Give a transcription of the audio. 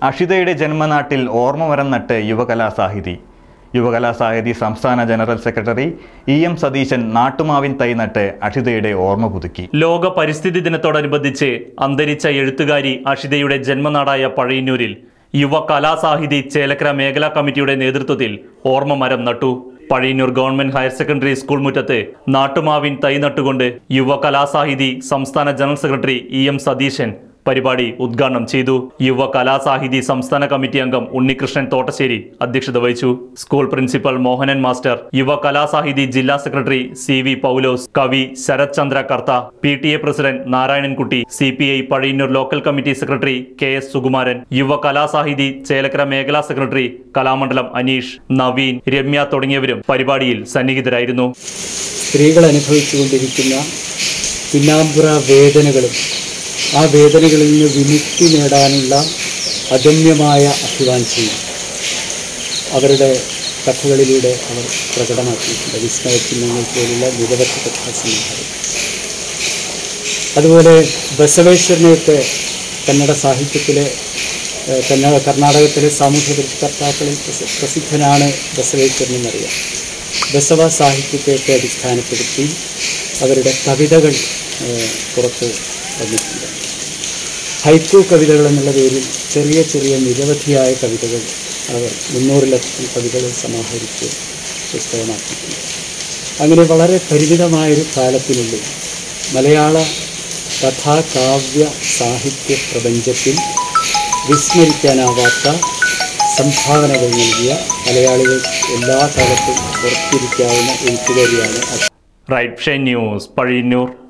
അഷിതയുടെ ജന്മനാട്ടിൽ ഓർമ്മമരം നട്ട് യുവകലാസാഹിതി യുവകലാസാഹിതി സംസ്ഥാന general secretary E M Satheesan നാട്ടുമാവിൻ തൈ നട്ട് അഷിതയുടെ ഓർമ്മ പുതുക്കി ലോക പരിസ്ഥിതി ദിനത്തോടനുബന്ധിച്ച് അന്തരിച്ച എഴുത്തുകാരി അഷിതയുടെ ജന്മനാടായ പഴയന്നൂരിൽ യുവ കലാസാഹിതി ചേലക്കര മേഖലാ കമ്മിറ്റിയുടെ നേതൃത്വത്തിൽ ഓർമ്മ മരം നട്ടു Pazhayannur government higher secondary school മുറ്റത്ത് നാട്ടുമാവിൻ തൈ നട്ടുകൊണ്ട് യുവ കലാസാഹിതി സംസ്ഥാന general secretary E M Satheesan പരിപാടി ഉദ്ഘാടനം ചെയ്തു യുവ കലാസാഹിതി സംസ്ഥാന കമ്മിറ്റി അംഗം ഉണ്ണികൃഷ്ണൻ തോട്ടശ്ശേരി അധ്യക്ഷത വഹിച്ചു സ്കൂൾ പ്രിൻസിപ്പൽ മോഹനൻ മാസ്റ്റർ യുവ കലാസാഹിതി ജില്ലാ സെക്രട്ടറി സി വി പൗലോസ് കവി Sarath Chandra Kartha P T A president Narayanankutty C P I Pazhayannur local committee secretary K S Sukumaran Yuva Kalasahithi Chelakkara മേഖലാ സെക്രട്ടറി കലാമണ്ഡലം അനീഷ് നവീൻ രമ്യ തുടങ്ങിയവരും പരിപാടിയിൽ സന്നിഹിതരായിരുന്നു സ്ത്രീകൾ അനുഭവിച്ചുകൊണ്ടിരിക്കുന്ന പിന്നാമ്പുറ വേദനകളും ആ വേദനകളിൽ നിന്ന് വിമുക്തി നേടാനുള്ള അദമ്യമായ അഭിവാഞ്ചയും അവരുടെ കഥകളിലൂടെ അവർ പ്രകടമാക്കിയിട്ടുണ്ട് വിസ്മയചിഹ്നങ്ങൾ പോലുള്ള നിരവധി കഥാസമാഹാരം അതുപോലെ ബസവേശ്വരനെയൊക്കെ കന്നഡ സാഹിത്യത്തിലെ ഏഹ്, കന്നഡ കർണാടകത്തിലെ സാമൂഹ്യ പരിഷ്കർത്താക്കളിൽ പ്രസി- പ്രസിദ്ധനാണ് ബസവേശ്വരൻ എന്നറിയാം ബസവ സാഹിത്യത്തെയൊക്കെ അടിസ്ഥാനപ്പെടുത്തി അവരുടെ കവിതകൾ ഏഹ്, പുറത്ത് വന്നിട്ടുണ്ട് ഹൈക്കു കവിതകൾ എന്നുള്ള പേരിൽ ചെറിയ ചെറിയ നിരവധിയായ കവിതകൾ അവർ മുന്നൂറിലധികം കവിതകൾ സമാഹരിച്ച് പുസ്തകമാക്കിയിട്ടുണ്ട് അങ്ങനെ വളരെ പരിമിതമായൊരു കാലത്തിനുള്ളിൽ മലയാള കഥാ കാവ്യ സാഹിത്യ പ്രപഞ്ചത്തിൽ വിസ്മരിക്കാനാവാത്ത സംഭാവനകൾ നൽകിയ മലയാളികൾ എല്ലാ കാലത്തും ഓർത്തിരിക്കാവുന്ന എഴുത്തുകാരിയാണ് റൈറ്റ് ഷൈൻ ന്യൂസ് പഴയന്നൂർ